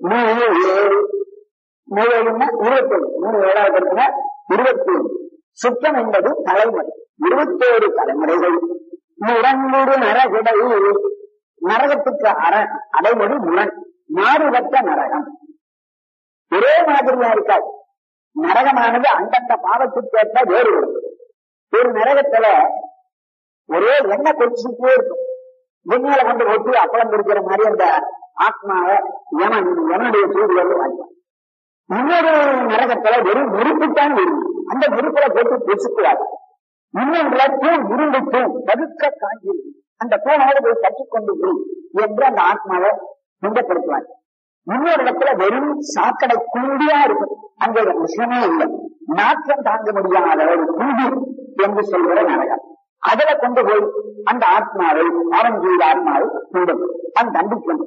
மூணு ஏழு மூணு ஏழுன்னா இருபத்தேழு மூணு ஏழாவது இருக்குன்னா இருபத்தேழு சுத்தம் என்பது தலைமுறை இருபத்தேழு தலைமுறைகள் முரண்முடு நரகிடை நரகத்துக்கு அற அடைமொழி முரண் மாறுபட்ட நரகம் ஒரே மாதிரியா இருக்காது நரகமானது அந்தந்த பாவத்துக்கேற்ப வேறுபடும் ஒரு நரகத்துல ஒரே எண்ணெய் கொச்சிட்டே இருக்கும் விண்ணில கொண்டு ஒட்டி அப்பளம் இருக்கிற மாதிரி அந்த ஆத்மாவை யமன் யமனுடைய சூரியல் வாய்ப்பான் இன்னொரு நரகத்துல வெறும் நெருப்புத்தான் வரும் அந்த நெருப்புல போட்டு பொசுக்குவார் இன்னொன்றுல தூண் இருண்டு தூண் பதுக்க காஞ்சி அந்த தூணோடு போய் கற்றுக்கொண்டு போய் என்று அந்த ஆத்மாவை துன்பப்படுத்துவார் இன்னொரு இடத்துல வெறும் சாக்கடை குண்டியா இருக்கும் அங்க விஷயமே இல்லை நாற்றம் தாங்க முடியாத ஒரு குண்டி என்று சொல்கிற நரகம் அதுல கொண்டு போய் அந்த ஆத்மாவை அவன் செய்த ஆத்மாவை தூண்டும் அவன் தண்டிக்கும்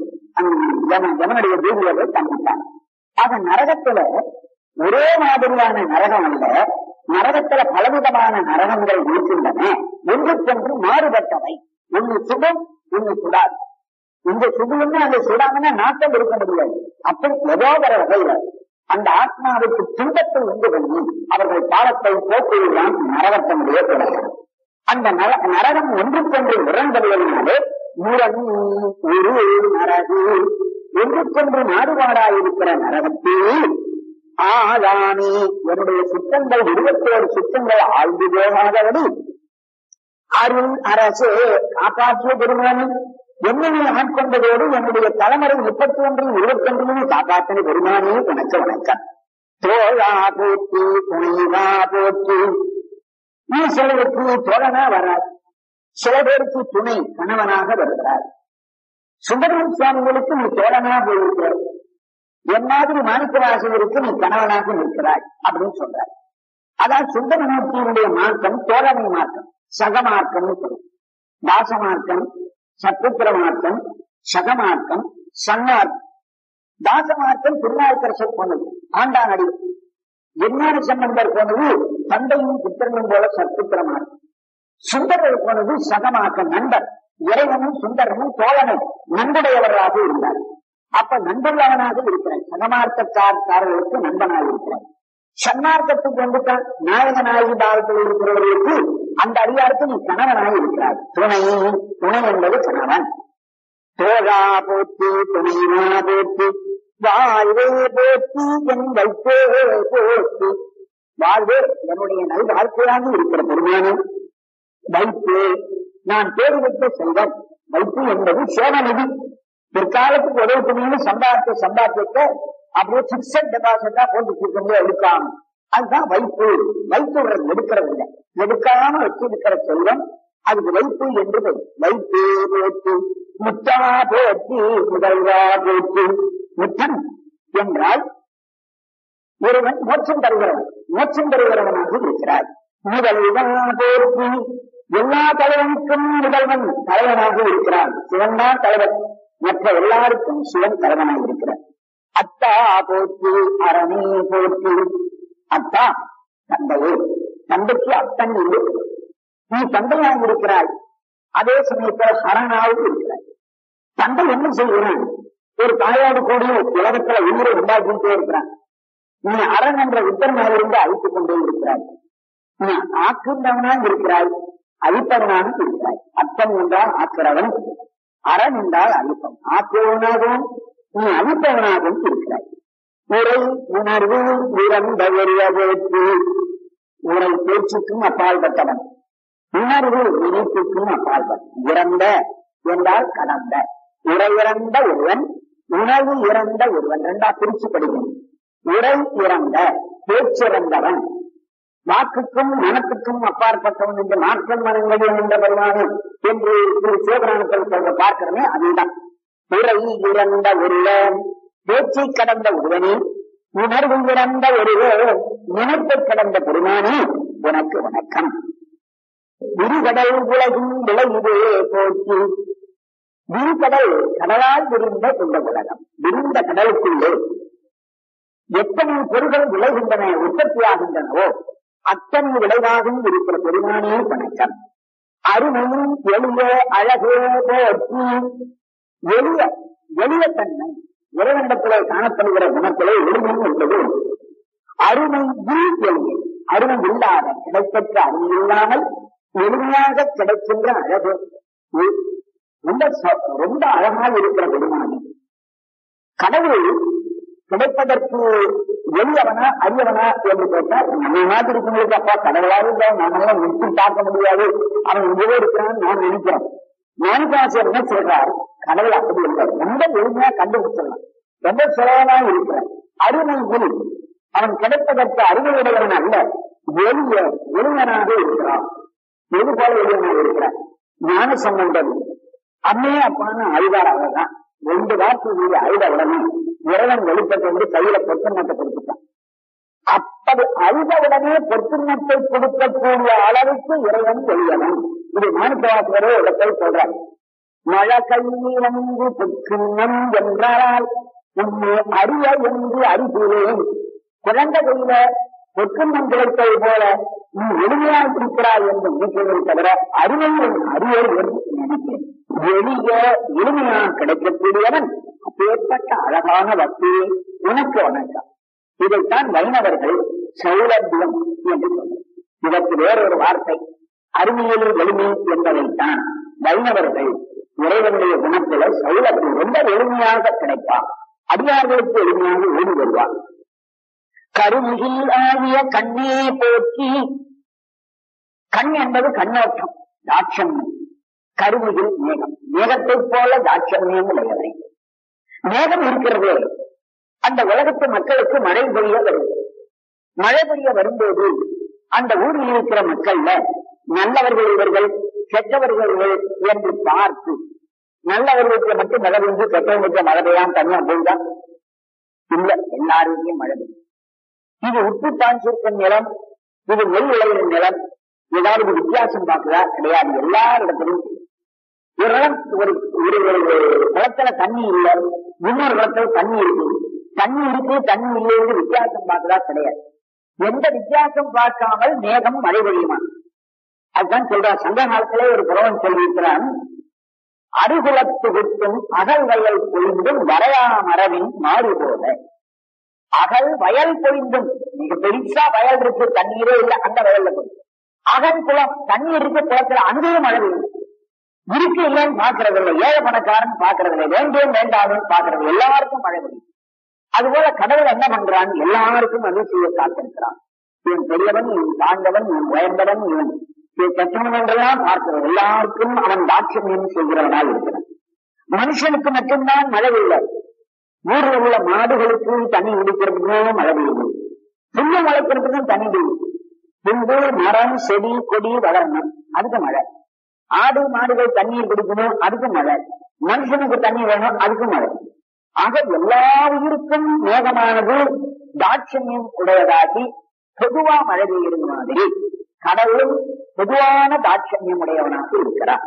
ஜனனுடைய பூமியை தண்டித்தான் ஆக நரகத்துல ஒரே மாதிரியான நரகம் அல்ல நரகத்துல பலவிதமான நரகங்கள் இருக்கின்றன ஒன்றுக்கொன்று மாறுபட்டவை ஒன்னு சுடும் ஒன்னு சுடாது இங்க சுடுன்னு அங்க சுடாமன்னா நாட்டம் இருக்க முடியாது அப்படி ஏதோ ஒரு வகையில அந்த ஆத்மாவுக்கு துன்பத்தை உண்டு பண்ணி அவர்கள் பாலத்தை போக்குவதுதான் நரகத்தினுடைய தொடக்கம் அந்த நர நரகம் ஒன்றுக்கொன்று உறந்தவில்லைனாலே முரண் ஒரு நரகு ஒன்றுக்கொன்று மாறுபாடாயிருக்கிற நரகத்தில் ஆதானி என்னுடைய சுத்தங்கள் இருபத்தோரு சுத்தங்கள் ஆழ்ந்து போகாதபடி அருள் அரசே காப்பாற்றிய பெருமானி என்னை ஆட்கொண்டதோடு என்னுடைய தலைமுறை முப்பத்தி ஒன்று இருபத்தி ஒன்றிலும் காப்பாற்றின பெருமானே உனக்கு வணக்கம் தோழா போற்றி துணைவா போற்றி நீ சிலருக்கு தோழனா வராது சில பேருக்கு துணை கணவனாக வருகிறார் சுந்தரம் சுவாமிகளுக்கு நீ தோழனா போயிருக்கிற என் மாதிரி மாணிக்கவாசகருக்கு நீ கணவனாக நிற்கிறாய் அப்படின்னு சொல்றார் அதான் சுந்தரமூர்த்தியினுடைய மார்க்கம் தோழமை மார்க்கம் சகமார்க்கம் தாசமார்க்கம் சத்துத்திர மார்க்கம் சகமார்க்கம் சன்னார்க்கம் தாசமார்க்கம் திருநாவுக்கரசர் போனது ஆண்டான் அடி எண்ணாறு சம்பந்தர் போனது தந்தையும் புத்திரனும் போல சத்துத்திர மார்க்கம் சுந்தரர் போனது சகமார்க்கம் நண்பர் இறைவனும் சுந்தரனும் தோழனும் நண்புடையவர்களாக இருந்தார் அப்ப நண்பர்களவனாக இருக்கிறான் சகமார்க்கக்காரர்களுக்கு நண்பனாக இருக்கிறான் சன்மார்க்கத்துக்கு வந்துட்டான் நாயக நாயகி பாவத்தில் இருக்கிறவர்களுக்கு அந்த அடியாருக்கு நீ கணவனாக இருக்கிறாய் துணை துணை என்பது கணவன் தோழா போற்றி துணைவா போற்றி வாழ்வே போற்றி என் வைப்பே போற்றி வாழ்வே என்னுடைய நல் வாழ்க்கையாக இருக்கிற பெருமானம் வைப்பு நான் தேடி வைத்த செல்வன் வைப்பு என்பது சேவநிதி பிற்காலத்துக்கு உதவி பண்ணி சம்பாதித்த சம்பாத்தியத்தை அப்படியே பிக்சட் டெபாசிட்டா போட்டு வச்சிருக்கோம் எடுக்காம அதுதான் வைப்பு வைப்பு விடுறது எடுக்கிறது இல்லை எடுக்காம வச்சிருக்கிற செல்வம் அதுக்கு வைப்பு என்று பெயர். வைப்பு போட்டு முத்தா போற்றி முதல்வா போற்றி முத்தன் என்றால் ஒருவன் மோட்சம் தருகிறவன் மோட்சம் தருகிறவனாக இருக்கிறார் முதல்வன் போற்றி எல்லா தலைவனுக்கும் முதல்வன் தலைவனாக இருக்கிறான் சிவன் தான் தலைவன் மற்ற எல்லாருக்கும் சிவன் தலைவனாக இருக்கிறார் அத்தா போற்றி அரணே போற்றி அத்தா தந்தையே தந்தைக்கு அத்தன் இல்லை நீ தந்தையாக இருக்கிறாய் அதே சமயத்தில் சரணாவும் இருக்கிறாய் தந்தை என்ன செய்கிறான் ஒரு தாயோடு கூடி உலகத்துல உயிரை உண்டாக்கிட்டே இருக்கிறான் நீ அரண் என்ற உத்தரனாலிருந்து அழித்துக் கொண்டே இருக்கிறாய் நீ ஆக்குண்டவனாக இருக்கிறாய் அழிப்பவனாக இருக்கிறாய் அத்தன் என்றால் ஆக்கிறவன் அரண் என்றால் அழிப்பவன் ஆக்குவனாகவும் நீ அழிப்பவனாகவும் இருக்கிறாய் உரை உணர்வு இறந்த போற்றி உரை பேச்சுக்கும் அப்பால்பட்டவன் உணர்வு நினைப்புக்கும் அப்பால்பட்டவன் இறந்த என்றால் கடந்த உரை இறந்த ஒருவன் உணவு இறந்த ஒருவன் ரெண்டா பிரிச்சு படிக்கணும் உரை இறந்த பேச்சிறந்தவன் வாக்குக்கும் மனத்துக்கும் அப்பாற்பட்டவன் என்று மாற்றம் மனங்களில் என்ற பெருமானு என்று திரு சிவபுராணத்தில் சொல்ற பார்க்கிறோமே அதுதான் உரை இறந்த ஒருவன் பேச்சை கடந்த ஒருவனே உணர்வு இறந்த ஒருவர் நினைப்பை கடந்த பெருமானே உனக்கு வணக்கம் விரிகடல் உலகின் விளையுதே போற்றி விரிகடல் கடலால் விரிந்த இந்த உலகம் விரிந்த கடலுக்குள்ளே எத்தனை பொருள்கள் விளைகின்றன உற்பத்தியாகின்றனவோ அத்தனை விளைவாகவும் இருக்கிற பெருமானே வணக்கம் அருமையும் எளிய அழகே போற்றி எளிய எளிய தன்மை இறைவனிடத்திலே காணப்படுகிற குணத்திலே எளிமை என்பது அருமை எளிமை அருமை இல்லாத கிடைப்பற்ற அருமை இல்லாமல் எளிமையாக கிடைக்கின்ற அழகு ரொம்ப ரொம்ப அழகாக இருக்கிற பெருமானி கடவுள் கிடைப்பதற்கு எளியவனா அரியவனா என்று கேட்டால் நம்ம நாட்டு இருக்கவங்களுக்கு அப்பா கடவுளாக இல்லை நம்மளால நிறுத்தி பார்க்க முடியாது அவன் இங்கே இருக்கிறான்னு நான் நினைக்கிறேன் மாணிக்காசியர் என்ன சொல்றார் கடவுள் அப்படி இல்லை ரொம்ப எளிமையா கண்டுபிடிச்சிடலாம் ரொம்ப சுலபமா இருக்கிறான் அருமையில் அவன் கிடைப்பதற்கு அருமையுடையவன் அல்ல எளிய எளியனாக இருக்கிறான் எது போல எளியனாக இருக்கிறான் ஞான சம்பந்தம் அம்மையே அப்பான்னு அழுதார் அவர்தான் ரெண்டு வார்த்தை மீது அழுத உடனே இறைவன் வெளிப்பட்டு வந்து கையில பொற்றுமத்தை கொடுத்துட்டான் அப்படி அழுத உடனே பொற்றுமத்தை கொடுக்கக்கூடிய அளவுக்கு இறைவன் எளியவன் இது மாணிக்கவாசகரே இடத்தை சொல்றார் மழை கையிலங்கு பொற்றுமம் என்றால் உண்மை அறிய என்று அறிகிறேன் குழந்தை கையில பொற்றுமம் கிடைத்தது போல நீ எளிமையாக இருக்கிறாய் என்று நினைக்கிறதை தவிர அறிவையும் அறிவை என்று நினைக்கிறேன் எளிய எளிமையாக கிடைக்கக்கூடியவன் அப்பேற்பட்ட அழகான வசதியை உனக்கு வணக்கம் இதைத்தான் வைணவர்கள் சௌலபியம் என்று சொல்றார் இதற்கு வேறொரு வார்த்தை அறிவியல் எளிமை என்பதைத்தான் வைணவர்கள் இறைவனுடைய குணத்தில சௌலபியம் ரொம்ப எளிமையாக கிடைப்பார் அடியார்களுக்கு எளிமையாக ஓடி வருவார் கருமுகில் ஆகிய கண்ணே போற்றி கண் என்பது கண்ணோட்டம் தாட்சண்யம் கருமுகில் மேகம் மேகத்தைப் போல தாட்சண்யம் உடையவை மேகம் இருக்கிறதே அந்த உலகத்து மக்களுக்கு மழை பெய்ய வருது மழை பெய்ய வரும்போது அந்த ஊரில் இருக்கிற மக்கள்ல நல்லவர்கள் இவர்கள் கெட்டவர்கள் என்று பார்த்து நல்லவர்களுக்கு மட்டும் மழை பெய்ஞ்சு கெட்டவங்களுக்கு மழை பெய்யாம தனியா போய்தான் இல்ல எல்லாருக்கும் மழை பெய்யும் இது உப்பு பாய்ச்சிருக்கும் நிலம் இது நெல் விளையிற நிலம் ஏதாவது வித்தியாசம் பார்க்கிறா கிடையாது எல்லா இடத்திலும் ஒரு இடம் ஒரு ஒரு ஒரு குளத்துல தண்ணி இல்ல இன்னொரு குளத்துல தண்ணி இருக்கு தண்ணி இருக்கு தண்ணி இல்லைன்னு வித்தியாசம் பார்க்கிறா கிடையாது எந்த வித்தியாசம் பார்க்காமல் மேகம் மழை பெய்யுமா அதுதான் சொல்றான் சங்க காலத்திலே ஒரு புறவன் சொல்லியிருக்கிறான் அருகுலத்து விட்டும் அகல் வயல் பொழிந்தும் வரையா மரபின் மாறி போல அகல் வயல் பொழிந்தும் மிக பெருசா வயல் இருக்கு தண்ணீரே இல்லை அந்த வயல்ல போய் அகல் குளம் தண்ணீர் இருக்கு குளத்துல அங்கேயும் மழை பெய்யும் இருக்கு இல்லைன்னு பாக்குறது இல்லை ஏழை பணக்காரன் பாக்குறது இல்லை வேண்டும் வேண்டாம்னு பாக்குறது எல்லாருக்கும் மழை பெய்யும் அதுபோல கடவுள் என்ன பண்றான் எல்லாருக்கும் அருள் செய்ய காத்திருக்கிறான் இவன் பெரியவன் இவன் தாழ்ந்தவன் இவன் உயர்ந்தவன் இவன் கெட்டவன் என்றெல்லாம் பார்க்கிறது எல்லாருக்கும் அவன் தாட்சியம் செய்கிறவனாக இருக்கிறான் மனுஷனுக்கு மட்டும்தான் மழை இல்லை ஊரில் உள்ள மாடுகளுக்கு தண்ணி குடிக்கிறதுக்கும் மழை பெய்யுது புல்லு முளைக்கிறதுக்கும் தண்ணி பெய்யுது புல்லு மரம் செடி கொடி வளரணும் அதுக்கு மழை ஆடு மாடுகள் தண்ணீர் குடிக்கணும் அதுக்கு மழை மனுஷனுக்கு தண்ணி வேணும் அதுக்கு மழை ஆக எல்லா உயிருக்கும் மேகமானது தாட்சண்யம் உடையதாகி பொதுவா மழை பெய்யுறது மாதிரி கடவுளும் பொதுவான தாட்சண்யம் உடையவனாக இருக்கிறார்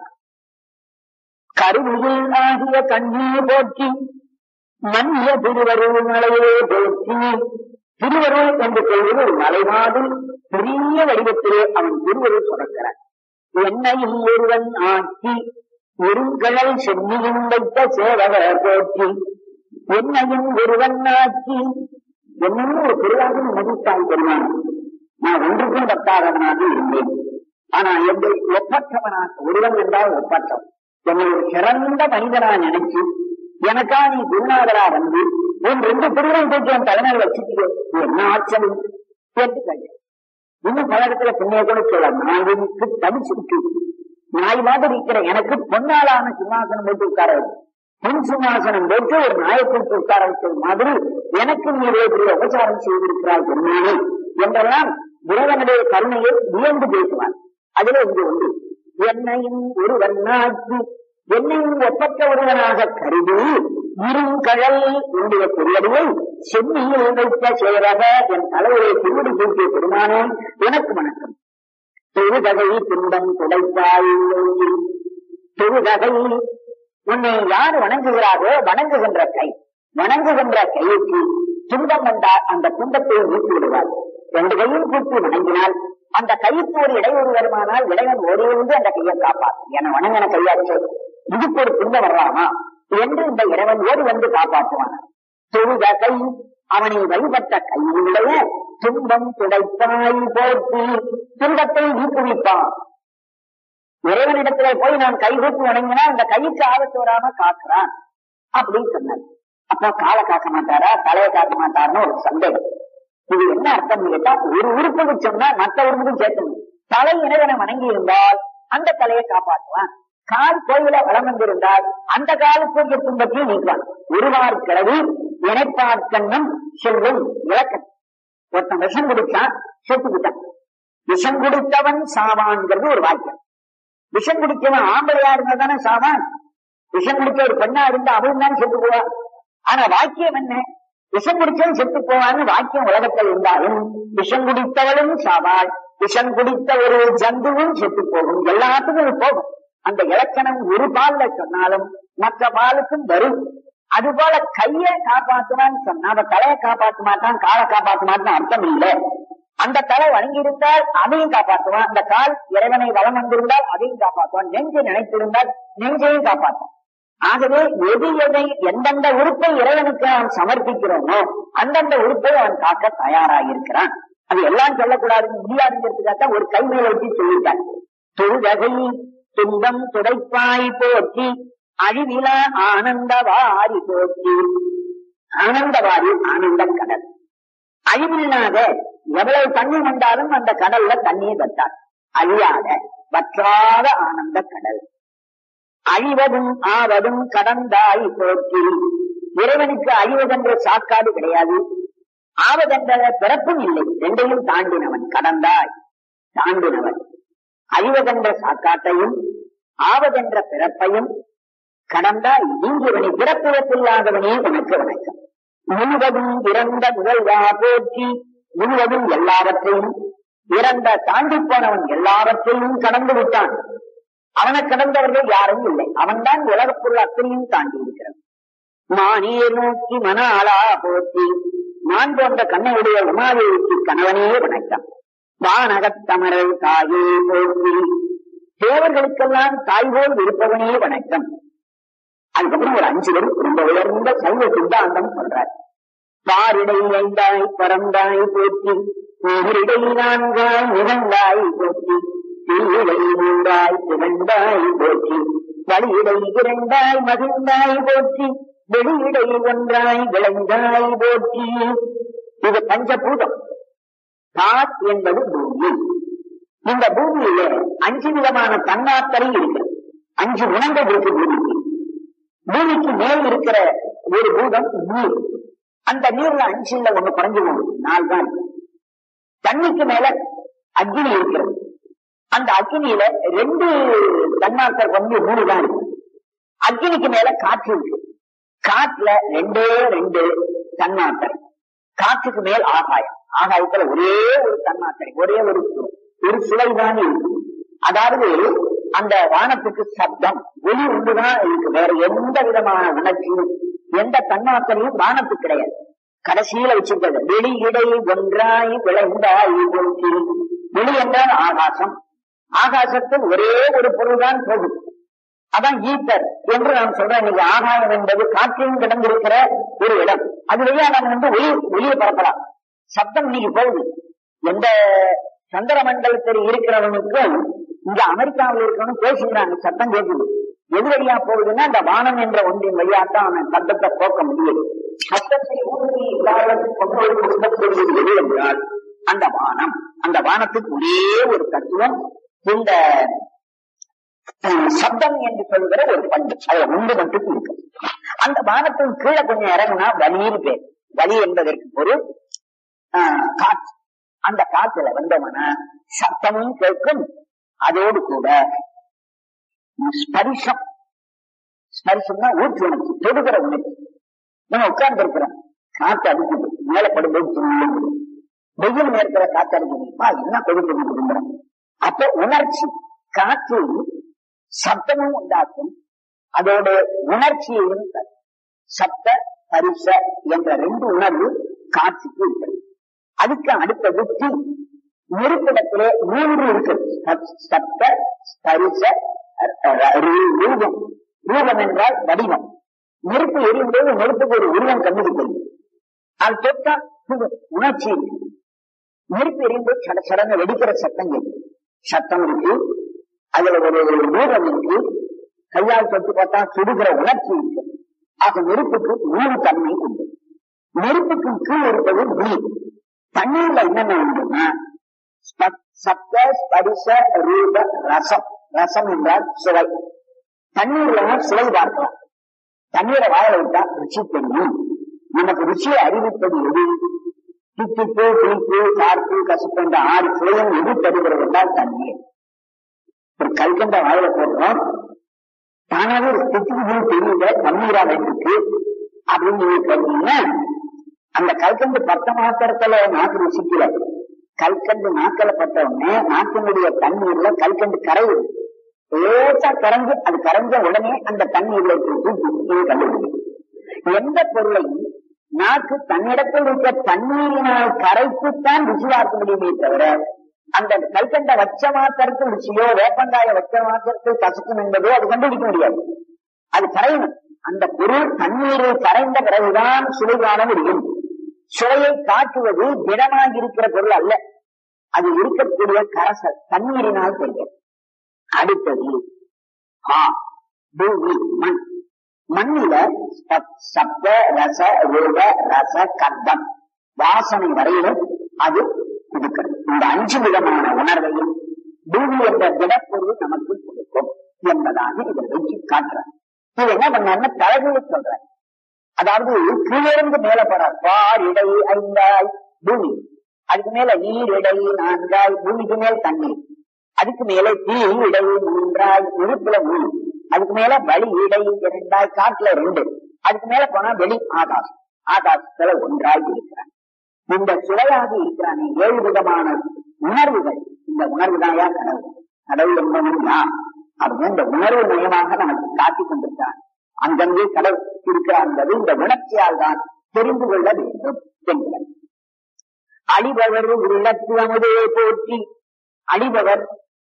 கருவியில் ஆகிய கண்ணீர் போற்றி மன்னிய திருவருள் மலையே போற்றி திருவருள் என்று சொல்வது ஒரு மலை மாதிரி பெரிய வடிவத்திலே அவன் திருவருள் சுரக்கிறான் என்னையும் ஒருவன் ஆக்கி ஒருங்கழல் சென்னியும் வைத்த சேவகர் போற்றி என்னையும் ஒருவன் ஆக்கி என்னையும் ஒரு பெருவாக மதித்தால் பெருமான் நான் ஒன்றுக்கும் பத்தாதவனாக இருந்தேன் ஆனா என்னை ஒப்பற்றவனாக ஒருவன் என்றால் ஒப்பற்றம் என்னை ஒரு சிறந்த மனிதனா நினைச்சு எனக்கா நீ குருநாதரா வந்து உன் ரெண்டு திருவிழம் தூக்கி என் தலைமையில் வச்சுட்டு என்ன ஆச்சரியம் கேட்டு கேட்டேன் இன்னும் பல இடத்துல பின்னைய கூட சொல்ல நாய்க்கு தடிச்சுட்டு நாய் மாதிரி இருக்கிற எனக்கு பொன்னாளான சிம்மாசனம் போட்டு உட்கார பொன் சிம்மாசனம் போட்டு ஒரு நாயை போட்டு உட்கார வச்சது மாதிரி எனக்கு நீ இவ்வளவு பெரிய உபசாரம் செய்திருக்கிறாய் பெருமானே என்றெல்லாம் இறைவனுடைய கருணையை வியந்து பேசுவான் அதுல இங்கு உண்டு என்னையும் ஒருவன் நாட்டு என்னையும் ஒப்பற்ற ஒருவனாக கருதி இருங்கழல் என்னுடைய திருவடியை சென்னியில் வைத்த சேரக என் தலைவரை திருவடி தூக்கிய பெருமானே எனக்கு வணக்கம் தொழுதகை துன்பம் துடைத்தாய் தொழுதகை உன்னை யார் வணங்குகிறாரோ வணங்குகின்ற கை வணங்குகின்ற கைக்கு துன்பம் வந்தால் அந்த துன்பத்தை நீக்கி விடுவார் ரெண்டு கையும் கூட்டி வணங்கினால் அந்த கைக்கு ஒரு இடையூறு வருமானால் இடைவன் ஓடியிருந்து அந்த கையை காப்பார் என வணங்கின கையாச்சு இதுக்கு ஒரு துன்பம் வரலாமா என்று இந்த இறைவன் ஓடி வந்து காப்பாற்றுவான் தொழுதகை அவனை வழிபட்ட கையுடைய துன்பம் துடைப்பாய் போற்றி துன்பத்தை ஊக்குவிப்பான் இறைவனிடத்துல போய் நான் கைகூப்பி வணங்கினா அந்த கைக்கு ஆபத்து வராம காக்குறான் அப்படின்னு சொன்னார் அப்ப காலை காக்க மாட்டாரா தலையை காக்க மாட்டாருன்னு ஒரு சந்தேகம் இது என்ன அர்த்தம் கேட்டா ஒரு உறுப்புக்கு சொன்னா மற்ற உறுப்புக்கும் சேர்க்கணும் தலை இறைவனை வணங்கி இருந்தால் அந்த தலையை காப்பாற்றுவான் கால் கோயில வளம் வந்திருந்தால் அந்த காலத்துக்கு துன்பத்தையும் நீக்குவான் ஒருவார் கிளவி இணைப்பார்க்கண்ணம் செல்வம் இலக்கணம் ஒருத்தன் விஷம் குடிச்சான் செத்துக்கிட்டான் விஷம் குடித்தவன் சாவான்ங்கிறது ஒரு வாக்கியம் விஷம் குடிச்சவன் ஆம்பளையா இருந்தா தானே சாவான் விஷம் குடிச்ச ஒரு பெண்ணா இருந்தா அவளும் தான் செத்து போவா ஆனா வாக்கியம் என்ன விஷம் குடிச்சவன் செத்து போவான்னு வாக்கியம் உலகத்தில் இருந்தாலும் விஷம் குடித்தவளும் சாவாள் விஷம் குடித்த ஒரு ஜந்துவும் செத்து போகும் எல்லாத்துக்கும் இது போகும் அந்த இலக்கணம் ஒரு பால்ல சொன்னாலும் மற்ற பாலுக்கும் வரும் அது போல கையை காப்பாற்றுவான்னு சொன்னா அவ தலையை காப்பாற்ற மாட்டான் காலை காப்பாற்ற மாட்டான் அர்த்தம் இல்லை அந்த தலை வணங்கி இருந்தால் அதையும் காப்பாற்றுவான் அந்த கால் இறைவனை வளம் வந்திருந்தால் அதையும் காப்பாற்றுவான் நெஞ்சை நினைத்திருந்தால் நெஞ்சையும் காப்பாற்றுவான் ஆகவே எது எதை எந்தெந்த உறுப்பை இறைவனுக்கு நாம் சமர்ப்பிக்கிறோமோ அந்தந்த உறுப்பை அவன் காக்க தயாராயிருக்கிறான் அது எல்லாம் சொல்லக்கூடாது முடியாதுங்கிறதுக்காக ஒரு கை மேல வச்சு சொல்லிட்டான் தொழுதகை துன்பம் துடைப்பாய் போற்றி அழிவிலா ஆனந்தவாரி போற்றி ஆனந்தவாரி ஆனந்த கடல் அழிவில்லாத எவ்வளவு தண்ணி வந்தாலும் அந்த கடல்ல தண்ணீர் வட்டார் அழியாத வற்றாத ஆனந்த கடல் அழிவதும் ஆவதும் கடந்தாய் போற்றி இறைவனுக்கு அழிவதென்ற சாக்காடு கிடையாது ஆவதென்ற பிறப்பும் இல்லை ரெண்டையும் தாண்டினவன் கடந்தாய் தாண்டினவன் அழிவதென்ற சாக்காட்டையும் ஆவதென்ற பிறப்பையும் கடந்தாய் நீங்கியவனை பிறப்பிறப்பில்லாதவனே உனக்கு வணக்கம் முழுவதும் இறந்த முதல்வா போற்றி முழுவதும் எல்லாவற்றையும் இறந்த தாண்டி போனவன் எல்லாவற்றையும் கடந்து விட்டான் அவனை கடந்தவர்கள் யாரும் இல்லை அவன்தான் உலகப் பொருள் அத்தனையும் தாண்டி இருக்கிறான் மானியை நோக்கி மன ஆளா போற்றி நான் போன்ற கண்ணையுடைய உமாதேவிக்கு கணவனே வணக்கம் வானகத்தமரல் தாயே போற்றி தேவர்களுக்கெல்லாம் தாய் போல் இருப்பவனே வணக்கம் அதுக்கப்புறம் ஒரு அஞ்சு பேர் ரொம்ப உயர்ந்த சைவ சித்தாந்தம் சொல்றார் பாரிடை ஐந்தாய் பரந்தாய் போற்றி நீரிடை நான்காய் நிறந்தாய் போற்றி தீயிடை மூன்றாய் திகழ்ந்தாய் போற்றி வழியிடை இரண்டாய் மகிழ்ந்தாய் போற்றி வெளியிடை ஒன்றாய் விளைந்தாய் போற்றி இது பஞ்சபூதம் காத் என்பது பூமி இந்த பூமியில அஞ்சு விதமான தன்னாத்தரை இருக்கு அஞ்சு குணங்கள் இருக்கு பூமிக்கு பூமிக்கு மேல் இருக்கிற ஒரு பூதம் நீர் அந்த நீர்ல அஞ்சு இல்ல ஒண்ணு குறைஞ்சு போகுது நாலு தான் இருக்கு. தண்ணிக்கு மேல அக்னி இருக்கிறது அந்த அக்னியில ரெண்டு தன்னாத்தர் வந்து மூணு தான் இருக்கு அக்னிக்கு மேல காற்று இருக்கு காற்றுல ரெண்டே ரெண்டு தன்னாத்தரை காற்றுக்கு மேல் ஆகாயம் ஆகாயத்துல ஒரே ஒரு தன்னாத்தரை ஒரே ஒரு சு- ஒரு சுவைதான் இருக்கு அதாவது அந்த வானத்துக்கு சப்தம் ஒளி ஒன்றுதான் இருக்கு வேற எந்த விதமான உணர்ச்சியும் எந்த தன்மாத்திரையும் வானத்துக்கு கிடையாது கடைசியில வச்சிருக்கிறது வெளி இடை ஒன்றாய் விளைந்தாய் போற்றி வெளி என்றால் ஆகாசம் ஆகாசத்தில் ஒரே ஒரு பொருள் தான் போகுது அதான் ஈத்தர் என்று நான் சொல்றேன் இன்னைக்கு ஆகாயம் என்பது காற்றிலும் கிடந்திருக்கிற ஒரு இடம் அது வழியா நம்ம வந்து ஒளி ஒளியை பரப்பலாம் சப்தம் இன்னைக்கு போகுது எந்த சந்திர மண்டலத்தில் இருக்கிறவனுக்கும் இங்க அமெரிக்காவில் இருக்கிறவனும் பேசுகிறாங்க சத்தம் கேட்குது எது வழியா போகுதுன்னா அந்த வானம் என்ற ஒன்றின் வழியாத்தான் அவன் சத்தத்தை போக்க முடியும் சத்தத்தை ஊடுருவி எல்லாரும் கொண்டு வந்து கொடுக்கக்கூடியது எது என்றால் அந்த வானம் அந்த வானத்துக்கு ஒரே ஒரு தத்துவம் இந்த அஹ், சப்தம் என்று சொல்கிற ஒரு பண்பு அதுல உண்டு மட்டும் இருக்கு அந்த வானத்தின் கீழே கொஞ்சம் இறங்குனா வலின்னு பேர் வலி என்பதற்கு பொருள் ஆஹ், காற்று அந்த காத்துல வந்தவன சத்தமும் கேட்கும் அதோடு கூட ஸ்பரிசம் ஸ்பரிசம்னா ஊற்று உணர்ச்சி தொடுகிற உணர்ச்சி நம்ம உட்கார்ந்து இருக்கிறோம் காத்து அடிக்குது மேல படும்போது துள்ளுது. வெயில் நேரத்துல காத்து அடிக்குதுப்பா என்ன கொடுத்து விரும்புறோம் அப்போ உணர்ச்சி காற்று சப்தமும் உண்டாக்கும் அதோட உணர்ச்சியையும் தரும். சப்த பரிச என்ற ரெண்டு உணர்வு காற்றுக்கு இருக்கிறது அதுக்கு அடுத்தது தீ நெருப்பிடத்திலே மூன்று இருக்கு சப்- சப்த ஸ்பரிச அ- அ- ரூ- ரூபம் ரூபம் என்றால் வடிவம் நெருப்பு எரியும் போது நெருப்புக்கு ஒரு உருவம் கண்டுபிடிக்கிறது அது தொட்டா புகை, உணர்ச்சி இருக்கு நெருப்பு எரிந்து சட சடங்க வெடிக்கிற சத்தம் கேட்குது சத்தம் இருக்கு அதுல ஒரு ரூபம் இருக்கு கையால் தொட்டு பார்த்தா சுடுகிற உணர்ச்சி இருக்கு ஆக நெருப்புக்கு மூணு தன்மை உண்டு நெருப்புக்கு கீழ் இருப்பது நீர் தண்ணீர்ல என்னென்ன உண்டுன்னா ஸ்ப- சப்த ஸ்பரிச ரூப ரசம் ரசம் என்றால் சுவை தண்ணீர்ல சுவை பார்க்கலாம் தண்ணீரை வாயில விட்டா ருச்சி தெரியும் நமக்கு ருச்சியை அறிவிப்பது எது தித்திப்பு புளிப்பு கார்ப்பு கசப்பு என்ற ஆறு சுவையும் எது தருகிறது என்றால் தண்ணீர் ஒரு கல்கண்ட வாயில போடுறோம் தானாவே ஒரு தித்திப்பு தெரியல தண்ணீரா இருக்கு அப்படின்னு நீங்க கேட்டீங்கன்னா அந்த கல்கண்டு பத்த மாத்திரத்துல நாக்கு ருசிக்கல கல்கண்டு நாக்கில பட்ட உடனே நாக்கினுடைய தண்ணீர்ல கல்கண்டு கரையுது லேசா கரைஞ்சு அது கரைஞ்ச உடனே அந்த தண்ணீர்ல கண்டுபிடிக்கும் எந்த பொருளையும் நாக்கு தன்னிடத்தில் இருக்க தண்ணீரினால் கரைத்துத்தான் ருசி பார்க்க முடியுமே தவிர அந்த கல்கண்ட வச்ச மாத்திரத்தில் ருசியோ வேப்பங்காய வச்ச மாத்திரத்தில் கசக்கும் என்பதோ அது கண்டுபிடிக்க முடியாது அது கரையணும் அந்த பொருள் தண்ணீரில் கரைந்த பிறகுதான் சுவை காண முடியும் சுவையை காட்டுவது திடமாக இருக்கிற பொருள் அல்ல அது இருக்கக்கூடிய கரசல் தண்ணீரினால் தெரியும் அடுத்தது ஆ பூமி மண் மண்ணில சப்- சப்த ரச ரூப ரச கந்தம் வாசனை வரையிலும் அது கொடுக்கிறது இந்த அஞ்சு விதமான உணர்வையும் பூமி என்ற திடப்பொருள் நமக்கு கொடுக்கும் என்பதாக இதில் வச்சு காட்டுறார் இது என்ன பண்ணாருன்னா தலைகளை சொல்றார் அதாவது கீழிருந்து மேல போறார் பார் இடை ஐந்தாய் பூமி அதுக்கு மேல நீர் இடை நான்காய் பூமிக்கு மேல் தண்ணீர் அதுக்கு மேல தீ இடை மூன்றாய் நெருப்புல மூணு அதுக்கு மேல வழி இடை இரண்டாய் காட்டுல ரெண்டு அதுக்கு மேல போனா வெளி ஆகாசம் ஆகாசத்துல ஒன்றாய் இருக்கிறான் இந்த சுவையாக இருக்கிறானே ஏழு விதமான உணர்வுகள் இந்த உணர்வு தான் கடவுள் கடவுள் என்பவன் யார் அப்படின்னு இந்த உணர்வு நயமாக நமக்கு காட்டிக் கொண்டிருக்கிறான் அங்கங்கே கடவுள் இருக்கிறான் என்பது இந்த உணர்ச்சியால் தான் தெரிந்து கொள்ள வேண்டும் என்கிறார் அழிபவர் உள்ளத்து அமுதே போற்றி அழிபவர்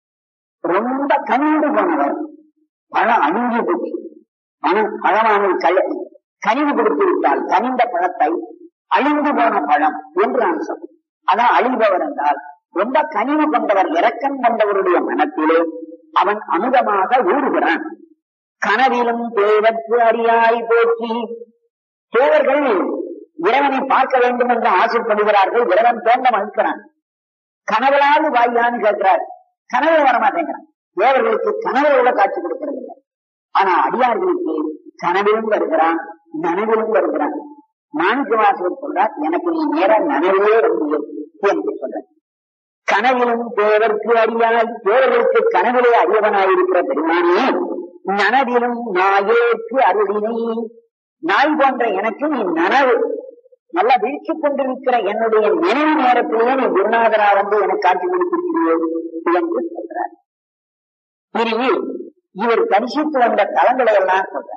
ரொம்ப கனிந்து போனவர் பழம் அழிஞ்சு போச்சு பணம் பழமான கழ கனிவு கொடுத்து விட்டால் கனிந்த பழத்தை அழிந்து போன பழம் என்று அம்சம் அதான் அழிபவர் என்றால் ரொம்ப கனிவு கொண்டவர் இரக்கம் கொண்டவருடைய மனத்திலே அவன் அமுதமாக ஊறுகிறான் கனவிலும் தேவற்கு அறியாய் போற்றி தேவர்கள் இறைவனை பார்க்க வேண்டும் என்று ஆசைப்படுகிறார்கள் இறைவன் தோண்ட மறுக்கிறான் கனவுளாவது வாயான்னு கேட்கிறார் கனவு வரமாட்டேங்கிறான் தேவர்களுக்கு கனவுகள காட்சி கொடுக்கிறது இல்லை ஆனா அடியார்களுக்கு கனவிலும் வருகிறான் நனவிலும் வருகிறான் மாணிக்க வாசகர் சொல்றார் எனக்கு நீ நேர நனவிலே வந்து என்று சொல்றார் கனவிலும் தேவர்க்கு அறியாய் தேவர்களுக்கு கனவிலே அறியவனாயிருக்கிற பெருமானே நனவிலும் நாயேற்கு அருளினை நாய் போன்ற எனக்கு நீ நனவு நல்லா வீழ்ச்சி கொண்டிருக்கிற என்னுடைய நினைவு நேரத்திலேயே நீ குருநாதரா வந்து எனக்கு காட்சி கொடுத்திருக்கிறீர்கள் என்று சொல்றார் இனி இவர் தரிசித்து வந்த தலங்களை எல்லாம் சொல்றார்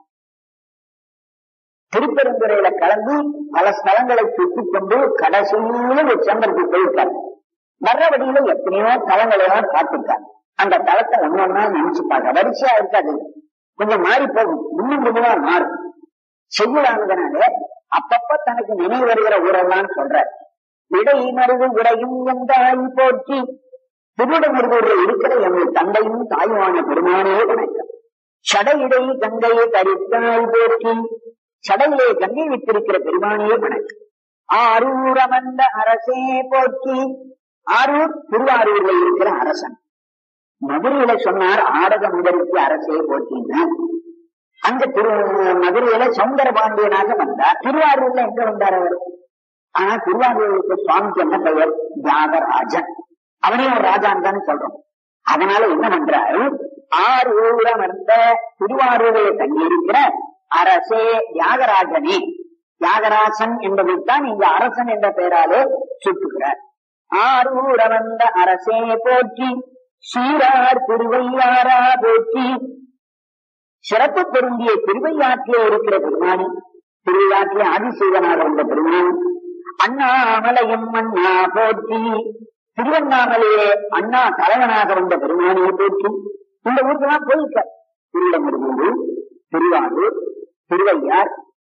திருப்பெருந்துறையில கலந்து பல ஸ்தலங்களை சுற்றிக் கொண்டு கடைசியில ஒரு சந்திரக்கு போயிருக்கார் வர்ற வழியில எத்தனையோ தலங்களை எல்லாம் பார்த்திருக்கார் அந்த தலத்தை ஒன்னொன்னா நினைச்சு பார்க்க வரிசையா இருக்காது கொஞ்சம் மாறி போகும் இன்னும் கொஞ்சமா மாறும் செய்யலானதுனால அப்பப்ப தனக்கு நினைவு வருகிற ஊரெல்லாம் சொல்ற இடை மருது உடையும் என்றாய் போற்றி திருவிடமுருகூரில் இருக்கிற எங்கள் தந்தையும் தாயுமான பெருமானே வணக்கம் சடையிடை கங்கையை தரித்தாய் போற்றி சடையிலே கங்கை விட்டிருக்கிற பெருமானே வணக்கம் ஆரூர் அமர்ந்த அரசே போற்றி ஆரூர் திருவாரூர்ல இருக்கிற அரசன் மதுரையில சொன்னார் ஆடக முதலுக்கு அரசே போற்றினார் அங்க திரு மதுரையில சௌந்தர பாண்டியனாக வந்தார் திருவாரூர்ல எங்க வந்தார் அவர் ஆனா திருவாரூருக்கு சுவாமிக்கு என்ன பெயர் தியாகராஜன் அவனே ஒரு ராஜான் தானே சொல்றோம் அதனால என்ன பண்றாரு ஆறு ஊரம் வந்த திருவாரூரில் தங்கியிருக்கிற அரசே தியாகராஜனே தியாகராஜன் என்பதைத்தான் இங்க அரசன் என்ற பெயராலே சுட்டுகிறார் ஆறு ஊர வந்த அரசே போற்றி சீரார் திருவையாரா போற்றி சிறப்பு பொருந்திய திருவையாற்றிலே இருக்கிற பெருமானி திருவையாற்றிலே ஆதிசேவனாக வந்த பெருமானி அண்ணாமலையும் அண்ணா போற்றி திருவண்ணாமலையே அண்ணா தலைவனாக வந்த பெருமானியை போற்றி இந்த ஊருக்கெல்லாம் போயிருக்கார் திருவிடமிருந்தூர் திருவாரூர் திருவையார்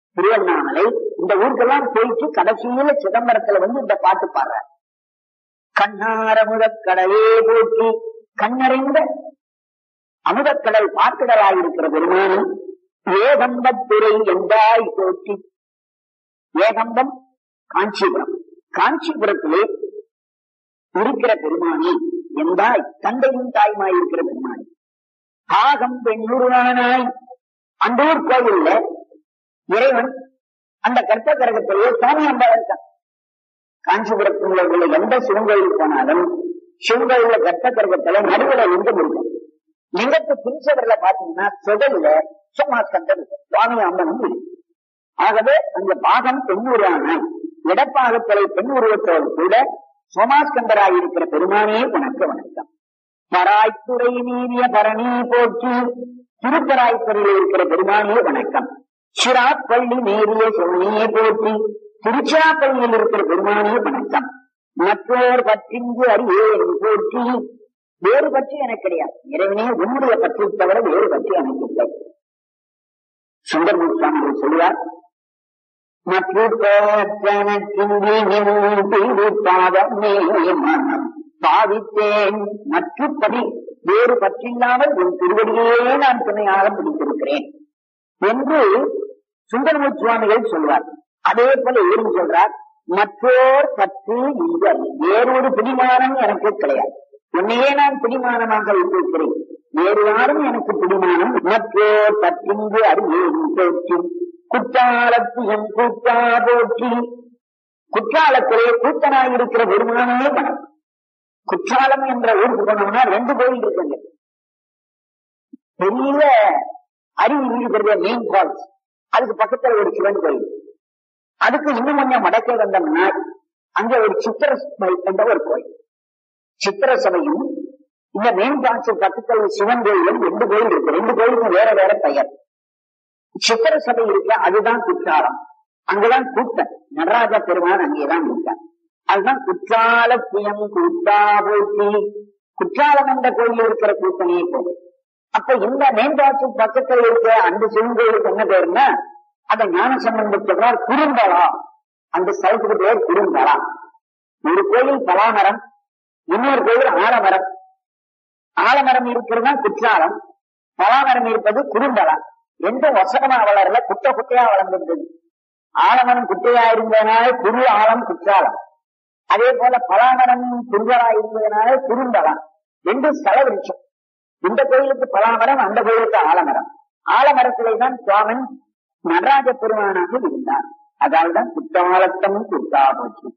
திருவண்ணாமலை இந்த ஊருக்கெல்லாம் போயிட்டு கடைசியில சிதம்பரத்துல வந்து இந்த பாட்டு பாடுறார் கண்ணார முதற்கடலே போற்றி கண்ணறிந்த அமுதக்கடல் பாட்டுடலாயிருக்கிற பெருமானும் ஏகம்பத்துறை என்றாய் போற்றி ஏகம்பம் காஞ்சிபுரம் காஞ்சிபுரத்திலே இருக்கிற பெருமானி என்றாய் தந்தையும் தாயுமாய் இருக்கிற பெருமானி ஆகம் பெண்ணுருவானாய் அந்த ஊர் கோவில்ல இறைவன் அந்த கற்ப கரகத்திலேயே சுவாமி அம்பாள் இருக்கான் காஞ்சிபுரத்தில் உள்ள எந்த சிவன் கோயில் போனாலும் சிவன் கோயில கற்ப கரகத்துல நடுவுல லிங்கம் இருக்கும் லிங்கத்து பிரிச்சவர்ல பாத்தீங்கன்னா தொகையில சும்மா கண்டது சுவாமி அம்மனும் இருக்கு ஆகவே அந்த பாகம் பெண்ணுருவானாய் இடப்பாகத்தலை பெண் உருவத்தோடு கூட சோமாஸ்கந்தராய் இருக்கிற பெருமானே உனக்கு வணக்கம் பராய்த்துறை நீரிய பரணி போற்றி திருப்பராய்த்துறையில் இருக்கிற பெருமானே வணக்கம் சிராப்பள்ளி நேரிய சிவனையே போற்றி திருச்சிராப்பள்ளியில் இருக்கிற பெருமானே வணக்கம் மற்றோர் பற்றிங்கு அறியேன் போற்றி வேறு பற்றி எனக்கு கிடையாது இறைவனே உன்னுடைய பற்றி தவிர வேறு பற்றி எனக்கு இல்லை சுந்தரமுத்தாமி சொல்லுவார் பாவித்தேன் மற்றுப்படி வேறு பற்றில்லாமல் உன் திருவடியே நான் துணையாக பிடித்திருக்கிறேன் என்று சுந்தரமூர் சுவாமிகள் சொல்வார் அதே போல இவரும் சொல்றார் மற்றோர் பற்று இல்லை வேறொரு பிடிமானம் எனக்கு கிடையாது உன்னையே நான் பிடிமானமாக வைத்திருக்கிறேன் வேறு யாரும் எனக்கு பிடிமானம் மற்றோர் பற்றிங்கு அறியேன் போற்றி குற்றாலத்து என் கூட்டா போற்றி குற்றாலத்திலே கூத்தனாயிருக்கிற பெருமானே மனம் குற்றாலம் என்ற ஊருக்கு போனோம்னா ரெண்டு கோயில் இருக்குங்க பெரிய அருவி இருக்கிற மெயின் ஃபால்ஸ் அதுக்கு பக்கத்துல ஒரு சிவன் கோயில் அதுக்கு இன்னும் கொஞ்சம் மடக்கே வந்தோம்னா அங்க ஒரு சித்திர சபை என்ற ஒரு கோயில் சித்திர சபையும் இந்த மெயின் ஃபால்ஸ் பக்கத்துல சிவன் கோயிலும் ரெண்டு கோயில் இருக்கு ரெண்டு கோயிலுக்கும் வேற வேற பெயர் சித்திர சபை இருக்க அதுதான் குற்றாலம் அங்கதான் கூட்டம் நடராஜ பெருமான் அங்கேதான் இருக்கார் அதுதான் குற்றால புயம் கூட்டா போட்டி குற்றாலம் என்ற கோயில் இருக்கிற கூட்டமே போது அப்ப இந்த மேம்பாட்டு பக்கத்தில் இருக்கிற அந்த சிவன் கோயிலுக்கு என்ன பேருன்னா அந்த ஞான சம்பந்தம் சொல்றார் குறும்பலா அந்த ஸ்தலத்துக்கு பேர் குறும்பலா ஒரு கோயில் பலாமரம் இன்னொரு கோயில் ஆலமரம் ஆலமரம் இருக்கிறது குற்றாலம் பலாமரம் இருப்பது குறும்பலா ரெண்டும் வசனமா வளரல குட்டை குட்டையா வளர்ந்திருந்தது ஆலமரம் குட்டையா இருந்ததுனால குரு ஆலம் குற்றாலம் அதே போல பலாமரம் குறுகலா இருந்ததுனால குறும்பலம் ரெண்டு ஸ்தல விருட்சம் இந்த கோயிலுக்கு பலாமரம் அந்த கோயிலுக்கு ஆலமரம் ஆலமரத்திலே தான் சுவாமன் நடராஜ பெருமானாக இருந்தார் அதால்தான் குற்றாலத்தம் குற்றா போச்சு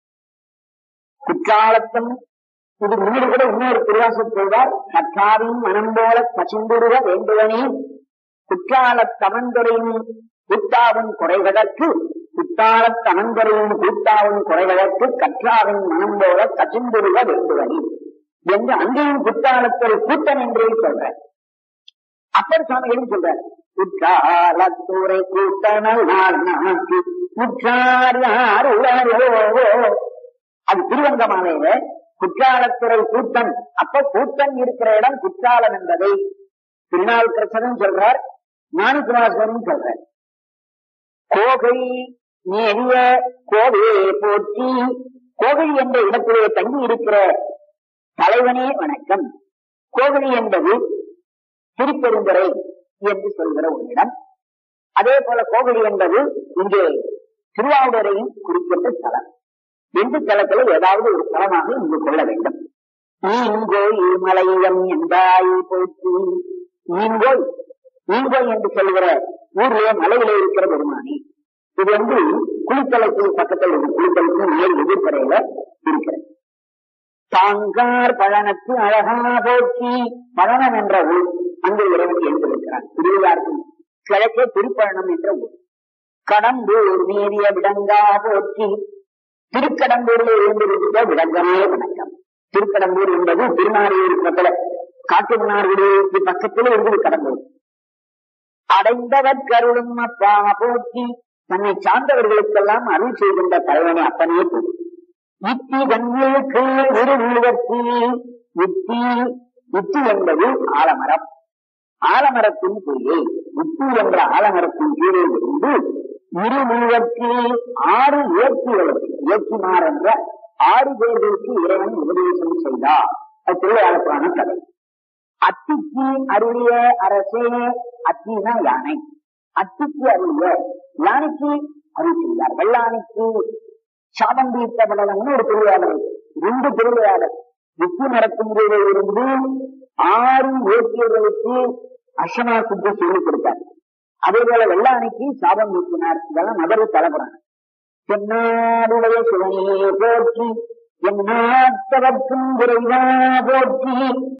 குற்றாலத்தம் இது முன்னாடி கூட இன்னொரு திருவாசம் சொல்வார் கற்றாவின் மனம் போல பசுந்துருக வேண்டுவனே குற்றாலத் தமந்துரையும் கூட்டாவின் குறைவதற்கு குற்றாலத் தமந்துரையும் கூட்டாவின் குறைவதற்கு கற்றாவின் மனம் போல கசிந்துருக வேண்டுவனே என்று அங்கேயும் குற்றாலத்தில் கூட்டம் என்றே சொல்ற அப்பர் சுவாமிகளும் சொல்றார் குற்றாலத்துறை கூட்டணல் நாள் நாக்கு குற்றார் யார் உளரோ அது திருவங்கமாலையில குற்றாலத்துறை கூட்டம் அப்ப கூட்டம் இருக்கிற இடம் குற்றாலம் என்பதை திருநாவுக்கரசரும் சொல்றார் ஞானகுமாரசுவரும் சொல்றார் கோகை நேரிய கோவையை போற்றி கோகை என்ற இடத்திலே தங்கி இருக்கிற தலைவனே வணக்கம் கோகலி என்பது திருப்பெருந்துறை என்று சொல்கிற ஒரு இடம் அதே போல கோகலி என்பது இங்கே திருவாவூரையும் குறிப்பிட்ட ஸ்தலம் எந்த ஸ்தலத்தில் ஏதாவது ஒரு ஸ்தலமாக இங்கு கொள்ள வேண்டும் ஈங்கோய் மலையம் என்றாய் போற்றி ஈங்கோய் ஈங்கோய் என்று சொல்கிற ஊர்ல மலையில இருக்கிற பெருமானி இது வந்து குளித்தலத்துக்கு பக்கத்தில் இருக்கு குளித்தலத்துக்கு நேர் எதிர்ப்பறையில இருக்கிறது தாங்கார் பழனத்து அழகா போற்றி பழனம் என்ற ஊர் அங்கே இறைவன் எழுந்திருக்கிறான் திருவிழாக்கும் கிழக்கே திருப்பழனம் என்ற ஊர் கடம்பூர் மீறிய விடங்கா போற்றி திருக்கடம்பூர்ல இருந்திருக்கிற விடங்கமே வணக்கம் திருக்கடம்பூர் என்பது திருநாரையூர் பக்கத்துல காட்டு மன்னார்குடிக்கு பக்கத்துல இருக்குது கடம்பூர் அடைந்தவர் கருளும் அப்பா போற்றி தன்னை சார்ந்தவர்களுக்கெல்லாம் அருள் செய்கின்ற தலைவனை அப்பனே போற்றி யுத்தி தங்களுக்கு விரும்புவதற்கு யுத்தி யுத்தி என்பது ஆலமரம் ஆலமரத்தின் கீழே யுத்தி என்ற ஆலமரத்தின் கீழே இருந்து இருமுகற்கு ஆறு ஏற்றிகளுக்கு ஏற்றினார் என்ற ஆறு பேர்களுக்கு இறைவன் உபதேசம் செய்தார் அது திருவிழாவுக்கான கதை அத்திக்கு அருளிய அரசே அத்தினா யானை அத்திக்கு அருளிய யானைக்கு அருள் செய்தார் வெள்ளானைக்கு சாபம் தீர்த்தப்படலம்னு ஒரு திருவிழாடல் ரெண்டு திருவிழாடல் வித்து நடக்கும் இருந்து ஆறு இயக்கியர்களுக்கு அஷமா சுத்தி சொல்லிக் கொடுத்தார் அதே போல வெள்ளானைக்கு சாபம் நீக்கினார் இதெல்லாம் நபரை தலைப்படுறாங்க தென்னாடுடைய சிவனே போற்றி என் நாட்டவர்க்கும் விரைவா போற்றி